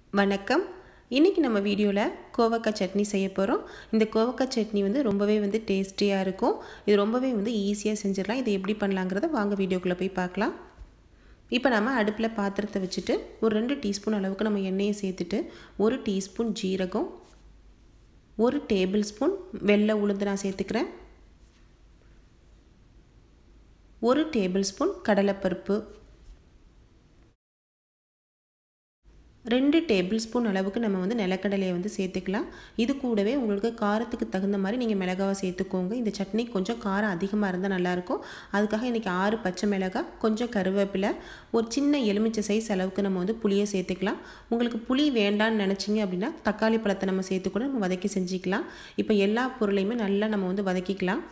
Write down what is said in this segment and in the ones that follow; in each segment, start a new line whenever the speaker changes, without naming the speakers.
வணக்கம் இன்றைக்கி நம்ம வீடியோவில் கோவக்காய் சட்னி செய்ய போகிறோம் இந்த கோவக்காய் சட்னி வந்து ரொம்பவே வந்து டேஸ்டியாக இருக்கும் இது ரொம்பவே வந்து ஈஸியாக செஞ்சிடலாம் இதை எப்படி பண்ணலாங்கிறத வாங்க வீடியோக்குள்ளே போய் பார்க்கலாம் இப்போ நம்ம அடுப்பில் பாத்திரத்தை வச்சுட்டு ஒரு ரெண்டு டீஸ்பூன் அளவுக்கு நம்ம எண்ணெயை சேர்த்துட்டு ஒரு டீஸ்பூன் ஜீரகம் ஒரு டேபிள் ஸ்பூன் வெள்ளை உளுந்து நான் சேர்த்துக்கிறேன் ஒரு டேபிள் ஸ்பூன் கடலைப்பருப்பு ரெண்டு டேபிள் ஸ்பூன் அளவுக்கு நம்ம வந்து நிலக்கடலையை வந்து சேர்த்துக்கலாம் இது கூடவே உங்களுக்கு காரத்துக்கு தகுந்த மாதிரி நீங்கள் மிளகாவை சேர்த்துக்கோங்க இந்த சட்னி கொஞ்சம் காரம் அதிகமாக இருந்தால் நல்லாயிருக்கும் அதுக்காக இன்றைக்கி ஆறு பச்சை மிளகாய் கொஞ்சம் கருவேப்பிலை ஒரு சின்ன எலுமிச்சை சைஸ் அளவுக்கு நம்ம வந்து புளியை சேர்த்துக்கலாம் உங்களுக்கு புளி வேண்டான்னு நினச்சிங்க அப்படின்னா தக்காளி பழத்தை நம்ம சேர்த்து கூட நம்ம வதக்கி செஞ்சுக்கலாம் இப்போ எல்லா பொருளையுமே நல்லா நம்ம வந்து வதக்கிக்கலாம்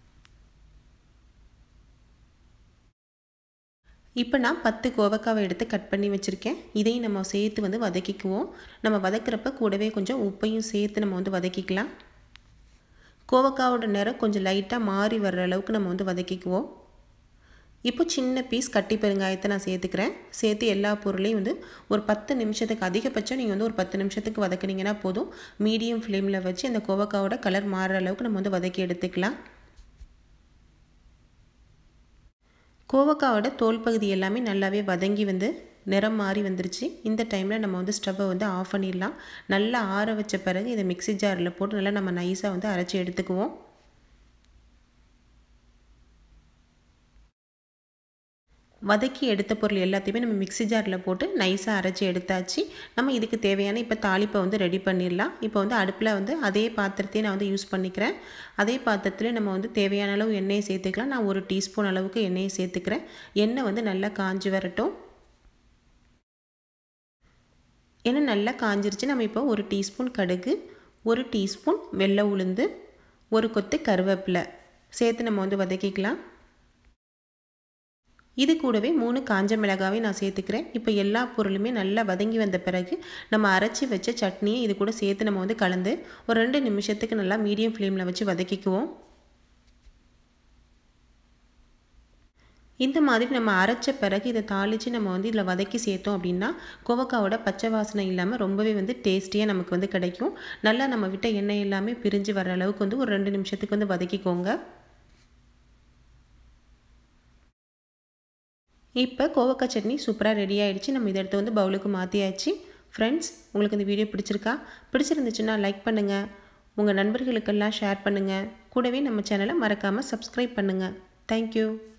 இப்போ நான் பத்து கோவக்காவை எடுத்து கட் பண்ணி வச்சுருக்கேன் இதையும் நம்ம சேர்த்து வந்து வதக்கிக்குவோம் நம்ம வதக்கிறப்ப கூடவே கொஞ்சம் உப்பையும் சேர்த்து நம்ம வந்து வதக்கிக்கலாம் கோவக்காவோட நிறம் கொஞ்சம் லைட்டாக மாறி வர்ற அளவுக்கு நம்ம வந்து வதக்கிக்குவோம் இப்போ சின்ன பீஸ் கட்டி பெருங்காயத்தை நான் சேர்த்துக்கிறேன் சேர்த்து எல்லா பொருளையும் வந்து ஒரு பத்து நிமிஷத்துக்கு அதிகபட்சம் நீங்கள் வந்து ஒரு பத்து நிமிஷத்துக்கு வதக்குனீங்கன்னா போதும் மீடியம் ஃப்ளேமில் வச்சு அந்த கோவக்காவோட கலர் மாறுற அளவுக்கு நம்ம வந்து வதக்கி எடுத்துக்கலாம் கோவக்காவோட தோல் பகுதி எல்லாமே நல்லாவே வதங்கி வந்து நிறம் மாறி வந்துருச்சு இந்த டைமில் நம்ம வந்து ஸ்டவ்வை வந்து ஆஃப் பண்ணிடலாம் நல்லா ஆற வச்ச பிறகு இதை மிக்சி ஜாரில் போட்டு நல்லா நம்ம நைஸாக வந்து அரைச்சி எடுத்துக்குவோம் வதக்கி எடுத்த பொருள் எல்லாத்தையுமே நம்ம மிக்சி ஜாரில் போட்டு நைஸாக அரைச்சி எடுத்தாச்சு நம்ம இதுக்கு தேவையான இப்போ தாளிப்பை வந்து ரெடி பண்ணிடலாம் இப்போ வந்து அடுப்பில் வந்து அதே பாத்திரத்தையே நான் வந்து யூஸ் பண்ணிக்கிறேன் அதே பாத்திரத்தில் நம்ம வந்து தேவையான அளவு எண்ணெயை சேர்த்துக்கலாம் நான் ஒரு டீஸ்பூன் அளவுக்கு எண்ணெயை சேர்த்துக்கிறேன் எண்ணெய் வந்து நல்லா காஞ்சி வரட்டும் எண்ணெய் நல்லா காஞ்சிருச்சு நம்ம இப்போ ஒரு டீஸ்பூன் கடுகு ஒரு டீஸ்பூன் வெள்ளை உளுந்து ஒரு கொத்து கருவேப்பிலை சேர்த்து நம்ம வந்து வதக்கிக்கலாம் இது கூடவே மூணு காஞ்ச மிளகாவே நான் சேர்த்துக்கிறேன் இப்போ எல்லா பொருளுமே நல்லா வதங்கி வந்த பிறகு நம்ம அரைச்சி வச்ச சட்னியை இது கூட சேர்த்து நம்ம வந்து கலந்து ஒரு ரெண்டு நிமிஷத்துக்கு நல்லா மீடியம் ஃப்ளேமில் வச்சு வதக்கிக்குவோம் இந்த மாதிரி நம்ம அரைச்ச பிறகு இதை தாளித்து நம்ம வந்து இதில் வதக்கி சேர்த்தோம் அப்படின்னா கோவக்காவோட பச்சை வாசனை இல்லாமல் ரொம்பவே வந்து டேஸ்டியாக நமக்கு வந்து கிடைக்கும் நல்லா நம்ம விட்ட எண்ணெய் எல்லாமே பிரிஞ்சு வர அளவுக்கு வந்து ஒரு ரெண்டு நிமிஷத்துக்கு வந்து வதக்கிக்கோங்க இப்போ கோவக்காய் சட்னி சூப்பராக ரெடி ஆகிடுச்சு நம்ம இதை எடுத்து வந்து பவுலுக்கு மாற்றியாச்சு ஃப்ரெண்ட்ஸ் உங்களுக்கு இந்த வீடியோ பிடிச்சிருக்கா பிடிச்சிருந்துச்சுன்னா லைக் பண்ணுங்கள் உங்கள் நண்பர்களுக்கெல்லாம் ஷேர் பண்ணுங்கள் கூடவே நம்ம சேனலை மறக்காமல் சப்ஸ்கிரைப் பண்ணுங்கள் தேங்க்யூ